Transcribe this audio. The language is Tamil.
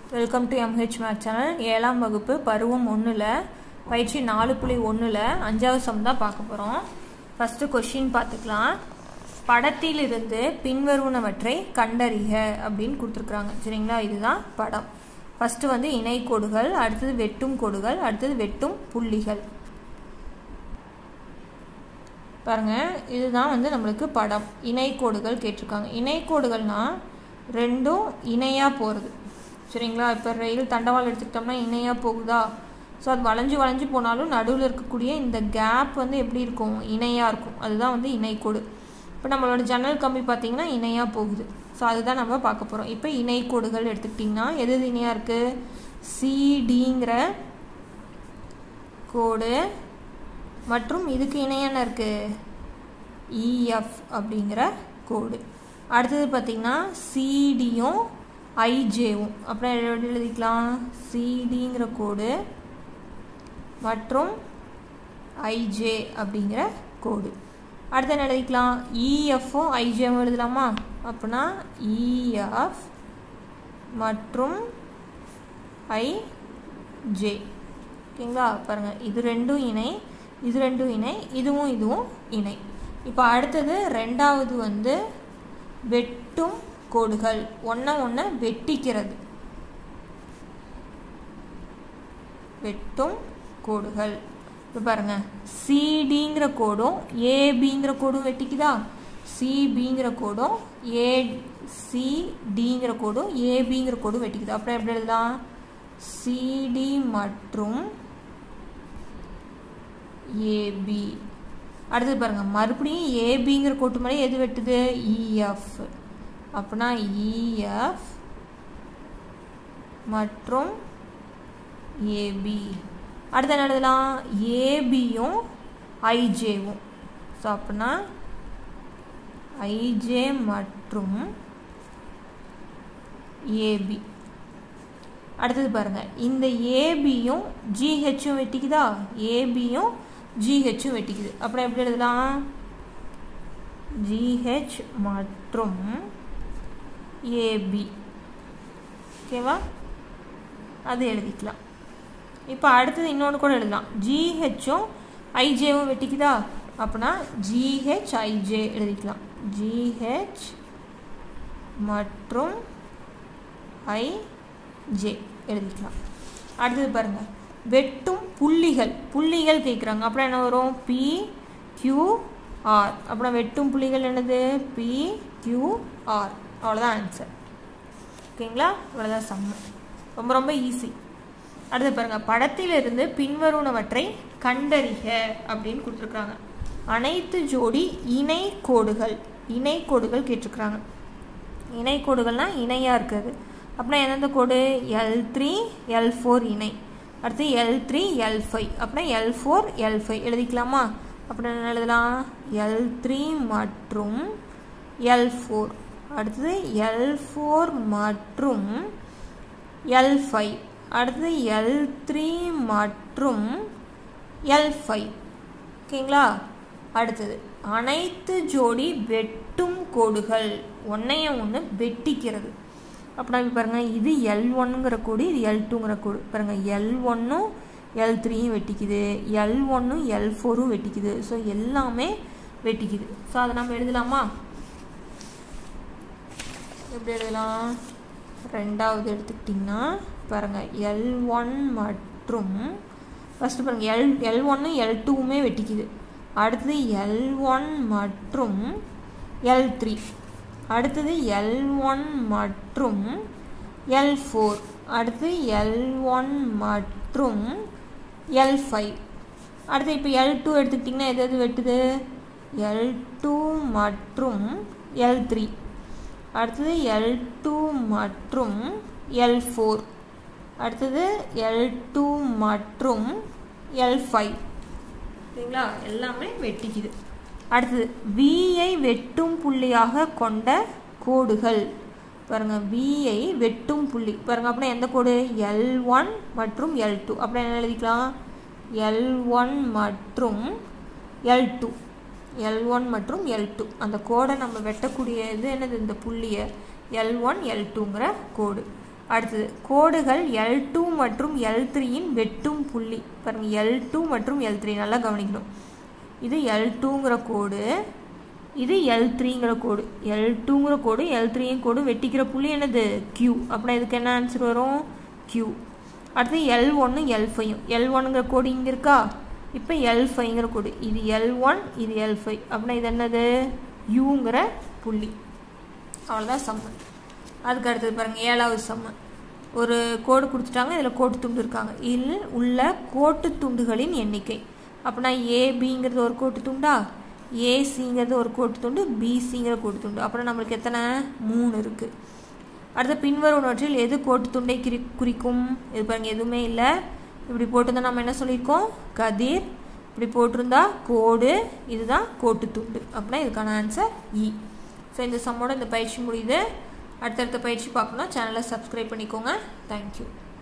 welcome to MH math channel ஏழாம் வகுப்பு பருவம் ஒன்றில் பயிற்சி நாலு புள்ளி ஒன்றில் அஞ்சாவது சம் தான் பார்க்க போகிறோம் ஃபஸ்ட்டு கொஷின் பார்த்துக்கலாம் படத்திலிருந்து பின்வருவனவற்றை கண்டறிக அப்படின்னு கொடுத்துருக்குறாங்க சரிங்களா இதுதான் படம் ஃபஸ்ட்டு வந்து இணைக்கோடுகள் அடுத்தது வெட்டும் கோடுகள் அடுத்தது வெட்டும் புள்ளிகள் பாருங்க இதுதான் வந்து நம்மளுக்கு படம் இணைக்கோடுகள் கேட்டிருக்காங்க இணைக்கோடுகள்னா ரெண்டும் இணையாக போகிறது சரிங்களா இப்போ ரயில் தண்டவாளம் எடுத்துக்கிட்டோம்னா இணையாக போகுதா ஸோ அது வளைஞ்சு வளைஞ்சு போனாலும் நடுவில் இருக்கக்கூடிய இந்த கேப் வந்து எப்படி இருக்கும் இணையாக இருக்கும் அதுதான் வந்து இணைக்கோடு இப்போ நம்மளோட ஜன்னல் கம்பி பார்த்திங்கன்னா இணையாக போகுது ஸோ அதுதான் நம்ம பார்க்க போகிறோம் இப்போ இணைக்கோடுகள் எடுத்துக்கிட்டிங்கன்னா எது எது இணையாக இருக்குது சிடிங்கிற கோடு மற்றும் இதுக்கு இணையான இருக்குது இஎஃப் அப்படிங்கிற கோடு அடுத்தது பார்த்திங்கன்னா சிடியும் ஐஜேவும் அப்புறம் எப்படி எழுதிக்கலாம் சிடிங்கிற கோடு மற்றும் ஐஜே அப்படிங்கிற கோடு அடுத்து என்ன எழுதிக்கலாம் இஎஃப்பும் ஐஜேவும் எழுதலாமா அப்படின்னா இஎஃப் மற்றும் ஐஜே ஓகேங்களா பாருங்கள் இது ரெண்டும் இணை இது ரெண்டும் இணை இதுவும் இதுவும் இணை இப்போ அடுத்தது ரெண்டாவது வந்து வெட்டும் கோடுகள் ஒன்றை ஒன்றை வெட்டிக்கிறது வெட்டும் கோடுகள் இப்போ பாருங்க சிடிங்கிற கோடும் ஏபிங்கிற கோடும் வெட்டிக்குதா சிபிங்கிற கோடும் ஏ சிடிங்கிற கோடும் ஏபிங்கிற கோடும் வெட்டிக்குது அப்புறம் எப்படி எழுதலாம் சிடி மற்றும் ஏபி அடுத்தது பாருங்கள் மறுபடியும் ஏபிங்கிற கோட்டு மேலே எது வெட்டுது இஎஃப் அப்படின்னா இஎஃப் மற்றும் ஏபி அடுத்து என்ன எழுதலாம் ஏபியும் ஐஜேவும் ஸோ அப்படின்னா ஐஜே மற்றும் ஏபி அடுத்தது பாருங்கள் இந்த ஏபியும் ஜிஹெச்சும் வெட்டிக்குதா ஏபியும் ஜிஹெச்சும் வெட்டிக்குது அப்புறம் எப்படி எழுதலாம் ஜிஹெச் மற்றும் ஏபி ஓகேவா அது எழுதிக்கலாம் இப்போ அடுத்தது இன்னொன்று கூட எழுதலாம் ஜிஹெச்சும் ஐஜேவும் வெட்டிக்குதா அப்படின்னா ஜிஹெச் ஐஜே எழுதிக்கலாம் ஜிஹெச் மற்றும் ஐஜே எழுதிக்கலாம் அடுத்தது பாருங்கள் வெட்டும் புள்ளிகள் புள்ளிகள் கேட்குறாங்க அப்புறம் என்ன வரும் பி கியூ ஆர் அப்புறம் வெட்டும் புள்ளிகள் என்னது பி கியூ ஆர் அவ்வளோதான் ஆன்சர் ஓகேங்களா இவ்வளோதான் சம்மு ரொம்ப ரொம்ப ஈஸி அடுத்து பாருங்கள் படத்திலிருந்து பின்வருவனவற்றை கண்டறிக அப்படின்னு கொடுத்துருக்குறாங்க அனைத்து ஜோடி இணை கோடுகள் இணை கோடுகள் கேட்டிருக்கிறாங்க இணை கோடுகள்னால் இணையாக இருக்குது அப்படின்னா எந்தெந்த கோடு எல் த்ரீ எல் ஃபோர் இணை அடுத்து எல் த்ரீ எல் ஃபைவ் அப்படின்னா எல் ஃபோர் எல் ஃபைவ் எழுதிக்கலாமா அப்படி என்ன எழுதலாம் எல் த்ரீ மற்றும் எல் ஃபோர் அடுத்தது எல் ஃபோர் மற்றும் எல் ஃபைவ் அடுத்தது எல் த்ரீ மற்றும் எல் ஃபைவ் ஓகேங்களா அடுத்தது அனைத்து ஜோடி வெட்டும் கோடுகள் ஒன்றைய ஒன்று வெட்டிக்கிறது அப்படின்னா பாருங்கள் இது எல் ஒன்னுங்கிற கோடு இது எல் டூங்கிற கோடு பாருங்கள் எல் ஒன்னும் எல் த்ரீயும் வெட்டிக்குது எல் ஒன்னும் எல் ஃபோரும் வெட்டிக்குது ஸோ எல்லாமே வெட்டிக்குது ஸோ அதை நம்ம எழுதலாமா எப்படி எழுதலாம் ரெண்டாவது எடுத்துக்கிட்டிங்கன்னா பாருங்கள் எல் ஒன் மற்றும் ஃபஸ்ட்டு பாருங்கள் எல் எல் ஒன்று எல் டூவுமே வெட்டிக்குது அடுத்தது எல் ஒன் மற்றும் எல் த்ரீ அடுத்தது எல் ஒன் மற்றும் எல் ஃபோர் அடுத்து எல் ஒன் மற்றும் எல் ஃபைவ் அடுத்து இப்போ எல் டூ எடுத்துக்கிட்டிங்கன்னா எது எது வெட்டுது எல் டூ மற்றும் எல் த்ரீ அடுத்தது எல் டூ மற்றும் எல் ஃபோர் அடுத்தது எல் டூ மற்றும் எல் ஃபைவ் சரிங்களா எல்லாமே வெட்டிக்குது அடுத்தது வியை வெட்டும் புள்ளியாக கொண்ட கோடுகள் பாருங்கள் வியை வெட்டும் புள்ளி பாருங்கள் அப்படின்னா எந்த கோடு எல் ஒன் மற்றும் எல் டூ அப்படின்னா என்ன எழுதிக்கலாம் எல் ஒன் மற்றும் எல் டூ எல் ஒன் மற்றும் எல் டூ அந்த கோடை நம்ம வெட்டக்கூடிய இது என்னது இந்த புள்ளியை எல் ஒன் எல் டூங்கிற கோடு அடுத்தது கோடுகள் எல் டூ மற்றும் எல் த்ரீயின் வெட்டும் புள்ளி பாருங்கள் எல் டூ மற்றும் எல் த்ரீ நல்லா கவனிக்கணும் இது எல் டூங்கிற கோடு இது எல் த்ரீங்கிற கோடு எல் டூங்கிற கோடு எல் த்ரீங்கிற கோடு வெட்டிக்கிற புள்ளி என்னது கியூ அப்படின்னா இதுக்கு என்ன ஆன்சர் வரும் கியூ அடுத்து எல் ஒன்று எல் ஃபைவ் எல் ஒன்னுங்கிற கோடு இங்கே இருக்கா இப்போ எல் ஃபைவ்ங்கிற கோடு இது எல் ஒன் இது எல் ஃபைவ் அப்படின்னா இது என்னது யூங்கிற புள்ளி அவ்வளோதான் சம்மு அதுக்கு அடுத்தது பாருங்கள் ஏழாவது சம்மு ஒரு கோடு கொடுத்துட்டாங்க இதில் கோட்டு துண்டு இருக்காங்க இதில் உள்ள கோட்டு துண்டுகளின் எண்ணிக்கை அப்படின்னா ஏபிங்கிறது ஒரு கோட்டு துண்டா ஏசிங்கிறது ஒரு கோட்டு துண்டு பிசிங்கிற கோட்டு துண்டு அப்புறம் நம்மளுக்கு எத்தனை மூணு இருக்குது அடுத்த பின்வருவனவற்றில் எது கோட்டு துண்டை குறி குறிக்கும் இது பாருங்க எதுவுமே இல்லை இப்படி போட்டிருந்தா நம்ம என்ன சொல்லியிருக்கோம் கதிர் இப்படி போட்டிருந்தா கோடு இதுதான் கோட்டு துண்டு அப்படின்னா இதுக்கான ஆன்சர் இ ஸோ இந்த சம்மோட இந்த பயிற்சி முடியுது அடுத்தடுத்த பயிற்சி பார்க்கணும் சேனலை சப்ஸ்கிரைப் பண்ணிக்கோங்க தேங்க்யூ